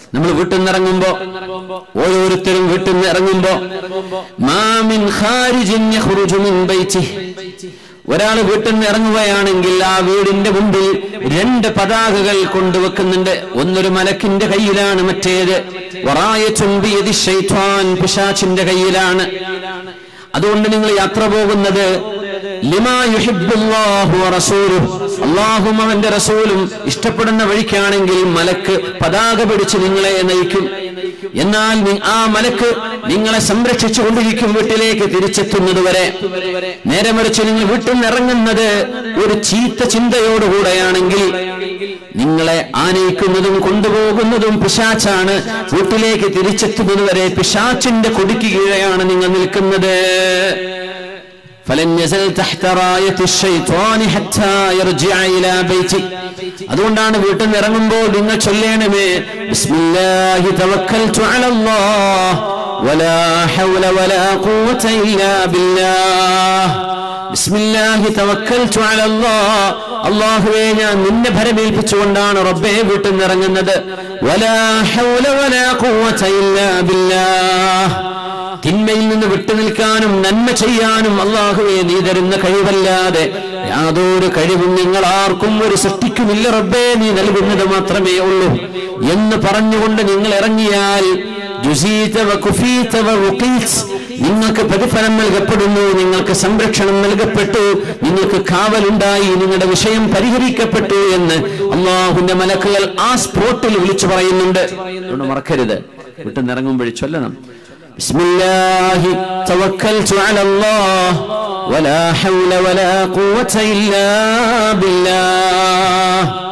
നമ്മൾ വീട്ടിൽ നിന്ന് ഇറങ്ങുമ്പോ ഓരോരുത്തരും വീട്ടിൽ നിന്ന് ഇറങ്ങുമ്പോ മാമിൻ ഖാരിജിൻ യഖ്റുജു മിൻ ബൈതിഹി ഒരാൾ വീട്ടിൽ നിന്ന് ഇറങ്ങുകയാണെങ്കിൽ ആ വീടിന്റെ മുമ്പിൽ രണ്ട് പതാകകൾ കൊണ്ടുവെക്കുന്നുണ്ട് ഒന്നൊരു മലക്കിന്റെ കയ്യിലാണ് മറ്റേത് വറായത്തുൻ ബിയദി ശൈത്വാൻ പിശാചിന്റെ കയ്യിലാണ് അതുകൊണ്ട് നിങ്ങൾ യാത്ര പോകുന്നത് ലിമാ യുഹിബ്ബുല്ലാഹു വറസൂലുഹു അല്ലാഹും അവന്റെ റസൂലും ഇഷ്ടപ്പെടുന്ന വഴിക്കാണെങ്കിൽ മലക്ക് പതാക പിടിച്ച് നിങ്ങളെ നയിക്കും എന്നാൽ നി- ആ മലക്ക് നിങ്ങളെ സംരക്ഷിച്ചു കൊണ്ടിരിക്കും വീട്ടിലേക്ക് തിരിച്ചെത്തുന്നത് വരെ നേരെ മറിച്ച് നിങ്ങൾ വീട്ടിൽ നിന്ന് ഇറങ്ങുന്നത് ഒരു ചീത്ത ചിന്തയോടുകൂടെയാണെങ്കിൽ നിങ്ങളെ ആനയിക്കുന്നതും കൊണ്ടുപോകുന്നതും പിശാച്ചാണ് വീട്ടിലേക്ക് തിരിച്ചെത്തുന്നത് വരെ പിശാച്ചിന്റെ കൊടിക്ക് കീഴെയാണ് നിങ്ങൾ നിൽക്കുന്നത് فلن يزل تحت راية الشيطان حتى يرجع إلى بيته അതുകൊണ്ടാണ് വീട്ടിൽ നിന്ന് ഇറങ്ങുമ്പോൾ നിങ്ങൾ ചൊല്ലേണമേ ബിസ്മില്ലാഹി തവക്കൽതു അലല്ലാഹ് വലാ ഹൗല വലാ ഖുവത ഇല്ലാ ബില്ലാഹ് ബിസ്മില്ലാഹി തവക്കൽതു അലല്ലാഹ് അല്ലാഹുവേ ഞാൻ നിന്നെ ഭരമേൽപ്പിച്ചുകൊണ്ടാണ് റബ്ബേ വീട്ടിൽ നിന്ന് ഇറങ്ങുന്നത് വലാ ഹൗല വലാ ഖുവത ഇല്ലാ ബില്ലാഹ് തിന്മയിൽ നിന്ന് വിട്ടുനിൽക്കാനും നന്മ ചെയ്യാനും അള്ളാഹുവെ നീ തരുന്ന കഴിവല്ലാതെ യാതൊരു കഴിവും നിങ്ങൾ ആർക്കും ഒരു സൃഷ്ടിക്കുമില്ല റബ്ബേ നീ നൽകുന്നത് മാത്രമേ ഉള്ളൂ എന്ന് പറഞ്ഞുകൊണ്ട് നിങ്ങൾ ഇറങ്ങിയാൽ ജുസീത വ കുഫീത വ വുഖീത്. നിങ്ങൾക്ക് പ്രതിഫലം നൽകപ്പെടുന്നു നിങ്ങൾക്ക് സംരക്ഷണം നൽകപ്പെട്ടു നിങ്ങൾക്ക് കാവലുണ്ടായി നിങ്ങളുടെ വിഷയം പരിഹരിക്കപ്പെട്ടു എന്ന് അള്ളാഹുന്റെ മലക്കുകൾ ആ സ്പോട്ടിൽ വിളിച്ചു പറയുന്നുണ്ട് അതുകൊണ്ട് മറക്കരുത് വിട്ടുന്നിറങ്ങുമ്പോഴേ ചൊല്ലണം بسم الله توكلت على الله ولا حول ولا قوة إلا بالله